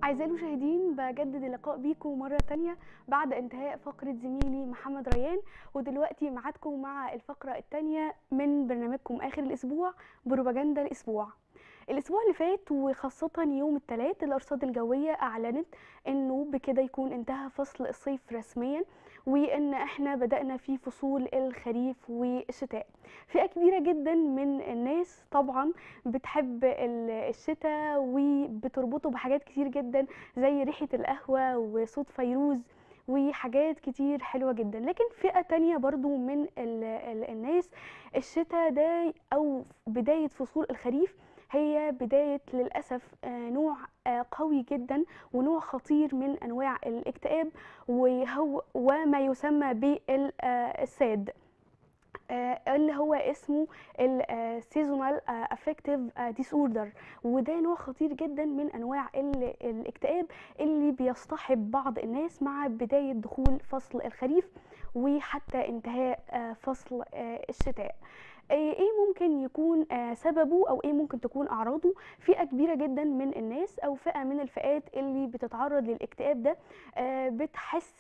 أعزائي المشاهدين بجدد اللقاء بيكم مرة تانية بعد انتهاء فقرة زميلي محمد ريان ودلوقتي معادكم مع الفقرة التانية من برنامجكم آخر الأسبوع بروباجندا الأسبوع الأسبوع اللي فات وخاصة يوم الثلاث الأرصاد الجوية أعلنت إنه بكده يكون انتهى فصل الصيف رسميا وإن إحنا بدأنا في فصول الخريف والشتاء فئة كبيرة جدا من الناس طبعا بتحب ال- الشتاء وبتربطه بحاجات كتير جدا زي ريحة القهوة وصوت فيروز وحاجات كتير حلوة جدا لكن فئة تانية برضو من ال ال الناس الشتاء ده أو بداية فصول الخريف هي بداية للأسف آه، نوع آه، قوي جدا ونوع خطير من أنواع الاكتئاب وهو وما يسمى بالساد اللي هو اسمه السيزونال افكتيف ديسوردر وده نوع خطير جدا من انواع ال- الاكتئاب اللي بيصطحب بعض الناس مع بدايه دخول فصل الخريف وحتى انتهاء آه، فصل آه، الشتاء آه، ايه ممكن يكون آه، سببه او ايه ممكن تكون اعراضه فئه كبيره جدا من الناس او فئه من الفئات اللي بتتعرض للاكتئاب ده آه، بتحس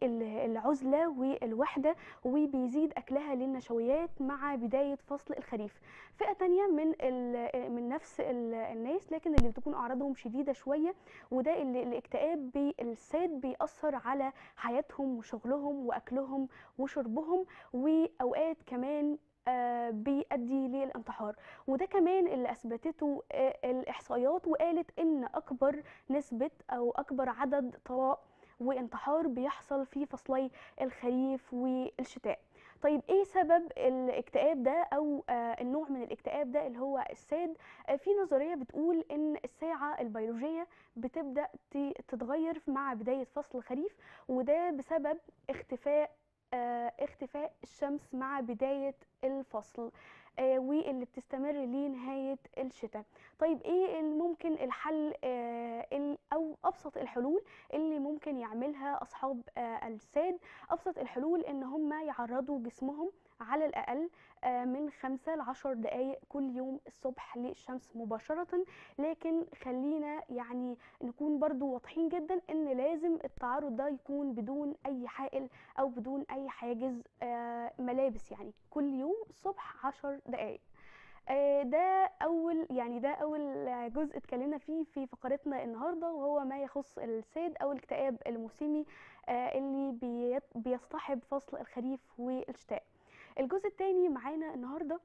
بالعزله والوحده وبيزيد اكلها للنشويات مع بدايه فصل الخريف فئه تانية من ال- من نفس ال- الناس لكن اللي بتكون اعراضهم شديده شويه وده اللي الاكتئاب بالساد بيأثر على حياتهم وشغلهم واكلهم وشربهم واوقات كمان آه، بيؤدي للانتحار وده كمان اللي اثبتته آه، الاحصائيات وقالت ان اكبر نسبه او اكبر عدد طلاق وانتحار بيحصل في فصلي الخريف والشتاء طيب ايه سبب الاكتئاب ده او آه النوع من الاكتئاب ده اللي هو الساد آه في نظريه بتقول ان الساعه البيولوجيه بتبدا ت- تتغير مع بدايه فصل الخريف وده بسبب اختفاء آه اختفاء الشمس مع بدايه الفصل آه واللي بتستمر لنهايه الشتاء طيب ايه اللي ممكن الحل آه ال- او ابسط الحلول اللي ممكن يعملها اصحاب آه الساد ابسط الحلول ان هم يعرضوا جسمهم على الاقل آه من خمسة لعشر دقايق كل يوم الصبح للشمس مباشرة لكن خلينا يعني نكون برضو واضحين جدا ان لازم التعرض ده يكون بدون اي حائل او بدون اي حاجز آه ملابس يعني كل يوم الصبح عشر دقايق آه، ده اول يعني ده اول جزء اتكلمنا فيه في فقرتنا النهارده وهو ما يخص الساد او الاكتئاب الموسمي آه، اللي بيت- بيصطحب فصل الخريف والشتاء الجزء الثاني معانا النهارده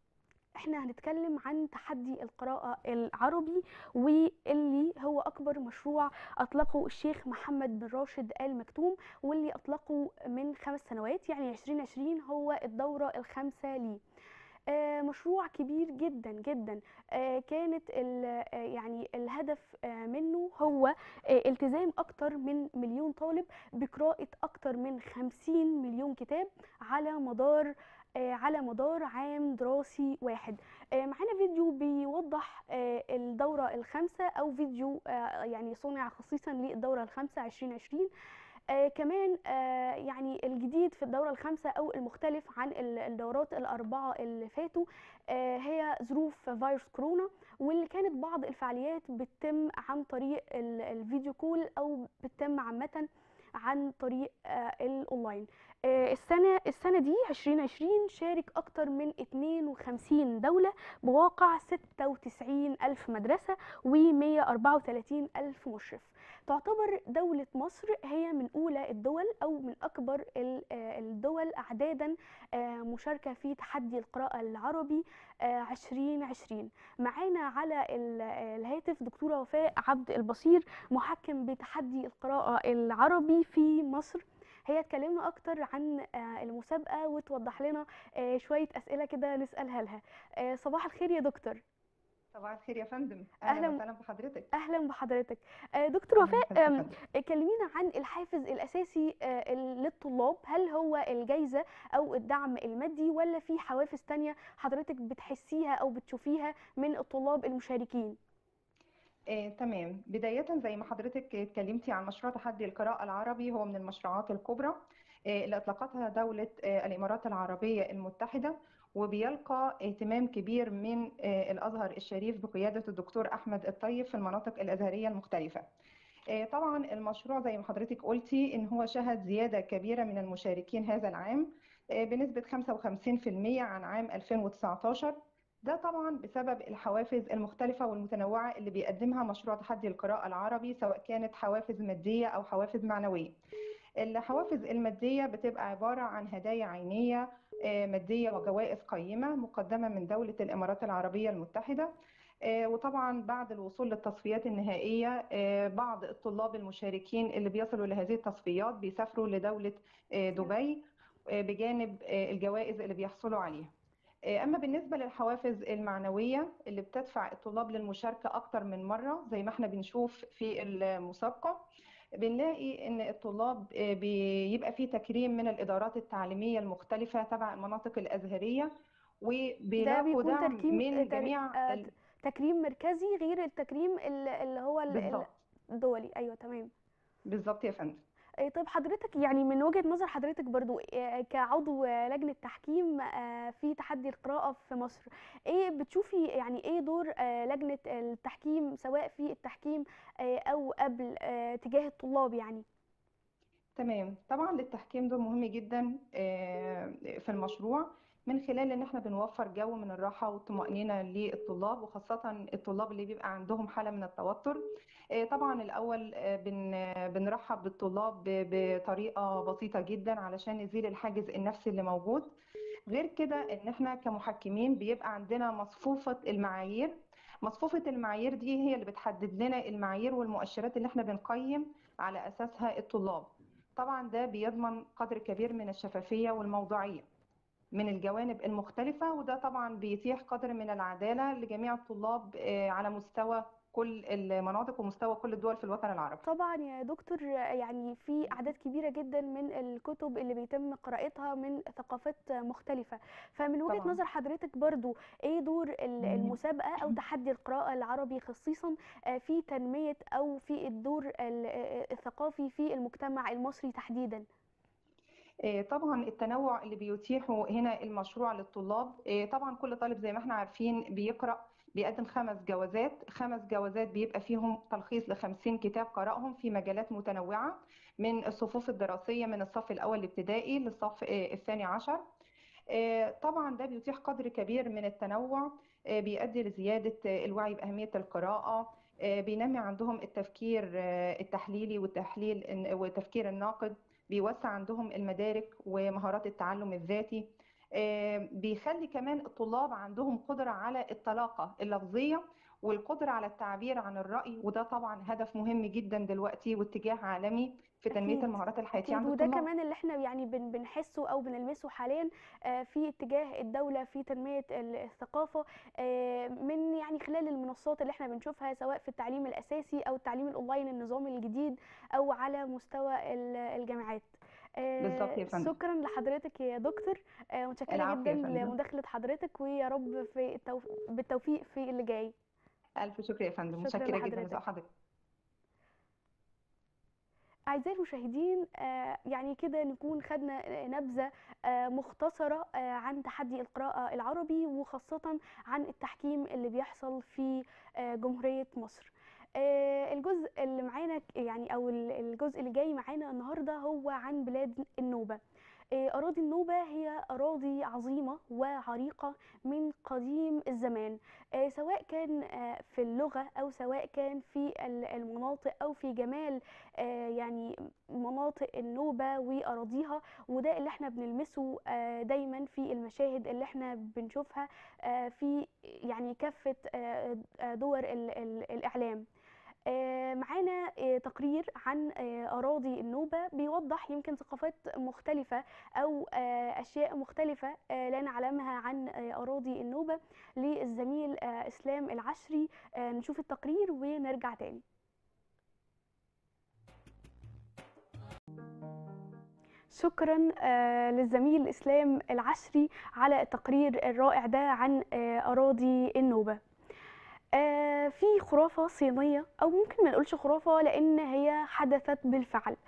احنا هنتكلم عن تحدي القراءة العربي واللي هو أكبر مشروع أطلقه الشيخ محمد بن راشد آل مكتوم واللي أطلقه من خمس سنوات يعني 2020 هو الدورة الخامسة ليه آه، مشروع كبير جدا جدا آه، كانت ال- آه، يعني الهدف آه، منه هو آه، التزام اكتر من مليون طالب بقراءة اكتر من 50 مليون كتاب على مدار آه، على مدار عام دراسي واحد آه، معانا فيديو بيوضح آه، الدورة الخامسة أو فيديو آه، يعني صنع خصيصا للدورة الخامسة 2020 آه كمان آه يعني الجديد في الدورة الخامسة أو المختلف عن ال- الدورات الأربعة اللي فاتوا آه هي ظروف فيروس كورونا واللي كانت بعض الفعاليات بتتم عن طريق ال- الفيديو كول أو بتتم عامة عن طريق آه الاونلاين آه السنه السنه دي 2020 شارك اكتر من 52 دوله بواقع 96 الف مدرسه و134 الف مشرف تعتبر دولة مصر هي من أولى الدول أو من أكبر ال- آه الدول أعدادا آه مشاركة في تحدي القراءة العربي آه 2020 معانا على ال- آه الهاتف دكتورة وفاء عبد البصير محكم بتحدي القراءة العربي في مصر هي تكلمنا أكتر عن آه المسابقة وتوضح لنا آه شوية أسئلة كده نسألها لها آه صباح الخير يا دكتور صباح الخير يا فندم أهلاً- اهلا وسهلا بحضرتك أهلا بحضرتك آه دكتور أهلاً وفاء وسهلاً آم، بحضرتك. كلمينا عن الحافز الأساسي آه، للطلاب هل هو الجايزة أو الدعم المادي ولا في حوافز تانية حضرتك بتحسيها أو بتشوفيها من الطلاب المشاركين آه، تمام بداية زي ما حضرتك اتكلمتي عن مشروع تحدي القراءة العربي هو من المشروعات الكبرى آه، اللي أطلقتها دولة آه، الإمارات العربية المتحدة وبيلقى اهتمام كبير من آه، الأزهر الشريف بقيادة الدكتور أحمد الطيب في المناطق الأزهرية المختلفة آه، طبعا المشروع زي ما حضرتك قلتي ان هو شهد زيادة كبيرة من المشاركين هذا العام آه، بنسبة 55% عن عام 2019 ده طبعا بسبب الحوافز المختلفة والمتنوعة اللي بيقدمها مشروع تحدي القراءة العربي سواء كانت حوافز مادية أو حوافز معنوية الحوافز المادية بتبقى عبارة عن هدايا عينية آه، مادية وجوائز قيمة مقدمة من دولة الإمارات العربية المتحدة آه، وطبعا بعد الوصول للتصفيات النهائية آه، بعض الطلاب المشاركين اللي بيصلوا لهذه التصفيات بيسافروا لدولة آه، دبي آه، بجانب آه، الجوائز اللي بيحصلوا عليها آه، أما بالنسبة للحوافز المعنوية اللي بتدفع الطلاب للمشاركة أكتر من مرة زي ما احنا بنشوف في المسابقة بنلاقي إن الطلاب آه، بيبقى في تكريم من الإدارات التعليمية المختلفة تبع المناطق الأزهرية ده وبيلاقوا بيكون دعم تركيم من تر... جميع آه، ال- تكريم مركزي غير التكريم ال- اللي هو ال- ال- بالظبط الدولي ايوه تمام بالظبط يا فندم إيه طيب حضرتك يعني من وجهة نظر حضرتك برضو إيه كعضو لجنة تحكيم آه، في تحدي القراءة في مصر ايه بتشوفي يعني ايه دور آه، لجنة التحكيم سواء في التحكيم آه، او قبل آه، تجاه الطلاب يعني تمام طبعا للتحكيم دور مهم جدا آه، في المشروع من خلال ان احنا بنوفر جو من الراحة والطمأنينة للطلاب وخاصة الطلاب اللي بيبقى عندهم حالة من التوتر آه، طبعا الاول آه، بن بنرحب بالطلاب ب- بطريقة بسيطة جدا علشان نزيل الحاجز النفسي اللي موجود غير كده ان احنا كمحكمين بيبقى عندنا مصفوفة المعايير مصفوفة المعايير دي هي اللي بتحدد لنا المعايير والمؤشرات اللي احنا بنقيم على اساسها الطلاب طبعا ده بيضمن قدر كبير من الشفافية والموضوعية من الجوانب المختلفة وده طبعا بيتيح قدر من العدالة لجميع الطلاب آه، على مستوى كل المناطق ومستوى كل الدول في الوطن العربي طبعا يا دكتور يعني في أعداد كبيرة جدا من الكتب اللي بيتم قراءتها من ثقافات مختلفة فمن وجهة طبعا نظر حضرتك برضو ايه دور ال- المسابقة أو تحدي القراءة العربي خصيصا آه، في تنمية أو في الدور ال- آه، الثقافي في المجتمع المصري تحديدا آه، طبعا التنوع اللي بيتيحه هنا المشروع للطلاب آه، طبعا كل طالب زي ما احنا عارفين بيقرأ بيقدم خمس جوازات خمس جوازات بيبقى فيهم تلخيص لخمسين كتاب قرأهم في مجالات متنوعة من الصفوف الدراسية من الصف الأول الابتدائي للصف آه، الثاني عشر آه، طبعا ده بيتيح قدر كبير من التنوع آه، بيؤدي لزيادة آه، الوعي بأهمية القراءة آه، بينمي عندهم التفكير آه، التحليلي والتحليل والتفكير الناقد بيوسع عندهم المدارك ومهارات التعلم الذاتي آه، بيخلي كمان الطلاب عندهم قدرة على الطلاقة اللفظية والقدرة على التعبير عن الرأي وده طبعا هدف مهم جدا دلوقتي واتجاه عالمي في تنمية أكيد المهارات الحياتية أكيد عند وده الطلاب كمان اللي احنا يعني بن بنحسه أو بنلمسه حاليا آه، في اتجاه الدولة في تنمية ال- الثقافة آه، من يعني خلال المنصات اللي احنا بنشوفها سواء في التعليم الأساسي أو التعليم الأونلاين النظام الجديد أو على مستوى ال- الجامعات بالظبط آه، يا فندم شكرا لحضرتك يا دكتور آه، متشكرة العفو جدا يا فندم لمداخلة حضرتك ويا رب في التوف... بالتوفيق في اللي جاي ألف شكر يا فندم شكرا متشكرة جدا لحضرتك لذوق حضرتك أعزائي المشاهدين آه، يعني كده نكون خدنا نبذة آه، مختصرة آه، عن تحدي القراءة العربي وخاصة عن التحكيم اللي بيحصل في آه، جمهورية مصر آه، الجزء اللي معانا ك- يعني أو ال- الجزء اللي جاي معانا النهاردة هو عن بلاد النوبة آه، أراضي النوبة هي أراضي عظيمة وعريقة من قديم الزمان آه، سواء كان آه، في اللغة أو سواء كان في ال- المناطق أو في جمال آه، يعني مناطق النوبة وأراضيها وده اللي احنا بنلمسه آه، دايما في المشاهد اللي احنا بنشوفها آه، في يعني كافة آه، آه، دور ال- ال- الإعلام آه، معانا آه، تقرير عن آه، أراضي النوبة بيوضح يمكن ثقافات مختلفة أو آه، أشياء مختلفة آه، لا نعلمها عن آه، أراضي النوبة للزميل آه، إسلام العشري آه، نشوف التقرير ونرجع تاني شكرا آه، للزميل إسلام العشري على التقرير الرائع ده عن آه، أراضي النوبة آه، في خرافة صينية أو ممكن ما نقولش خرافة لأن هي حدثت بالفعل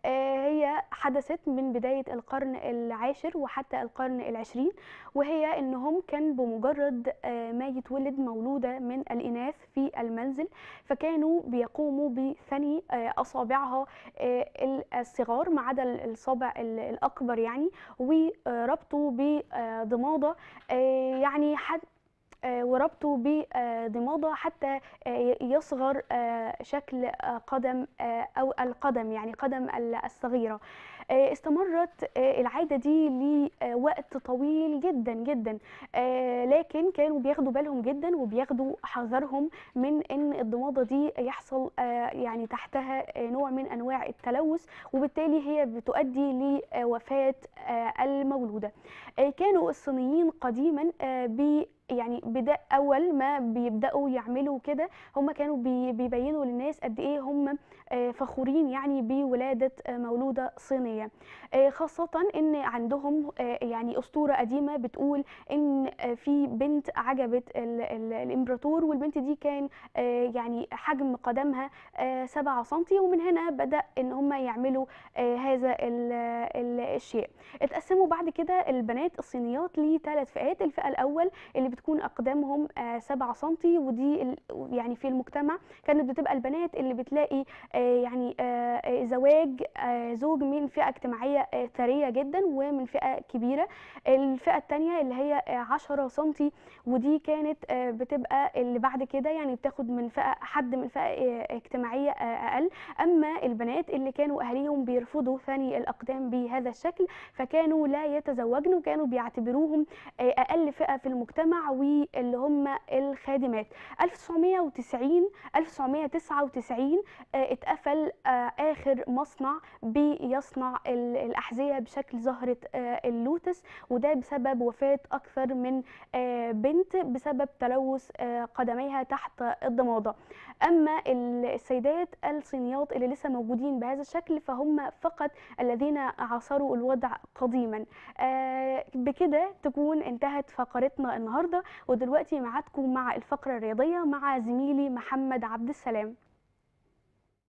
آه، هي حدثت من بداية القرن العاشر وحتى القرن العشرين وهي إنهم كان بمجرد آه، ما يتولد مولودة من الإناث في المنزل فكانوا بيقوموا بثني آه، أصابعها آه، الصغار ما عدا الصابع ال- الأكبر يعني وربطوا بضمادة آه، يعني حد آه، وربطه بضمادة حتى آه، يصغر آه، شكل آه، قدم آه، أو القدم يعني قدم ال- الصغيرة آه، استمرت آه، العادة دي لوقت طويل جدا جدا آه، لكن كانوا بياخدوا بالهم جدا وبياخدوا حذرهم من ان الضمادة دي يحصل آه، يعني تحتها آه، نوع من انواع التلوث وبالتالي هي بتؤدي لوفاة آه، المولودة آه، كانوا الصينيين قديما آه، بي يعني بدا اول ما بيبداوا يعملوا كده هم كانوا بي- بيبينوا للناس قد ايه هم آه، فخورين يعني بولاده آه، مولوده صينيه آه، خاصه ان عندهم آه، يعني اسطوره قديمه بتقول ان آه، في بنت عجبت ال- ال- الامبراطور والبنت دي كان آه، يعني حجم قدمها 7 سنتي ومن هنا بدا ان هم يعملوا آه، هذا ال- ال- الشيء اتقسموا بعد كده البنات الصينيات لثلاث فئات الفئه الاول اللي بتكون اقدامهم 7 سنتي ودي ال- يعني في المجتمع كانت بتبقى البنات اللي بتلاقي آه، يعني آه، آه، زواج آه، زوج من فئه اجتماعيه آه، ثريه جدا ومن فئه كبيره الفئه الثانيه اللي هي آه، 10 سنتي ودي كانت آه، بتبقى اللي بعد كده يعني بتاخد من فئه حد من فئه آه، اجتماعيه آه، اقل اما البنات اللي كانوا اهاليهم بيرفضوا ثاني الاقدام بهذا الشكل فكانوا لا يتزوجن وكانوا بيعتبروهم آه، اقل فئه في المجتمع واللي هم الخادمات 1990 1999 آه، اتقفل آه، اخر مصنع بيصنع ال- الاحذيه بشكل زهره آه، اللوتس وده بسبب وفاه اكثر من آه، بنت بسبب تلوث آه، قدميها تحت الضماده اما ال- السيدات الصينيات اللي لسه موجودين بهذا الشكل فهم فقط الذين عاصروا الوضع قديما آه، بكده تكون انتهت فقرتنا النهارده ودلوقتي معادكم مع الفقره الرياضيه مع زميلي محمد عبد السلام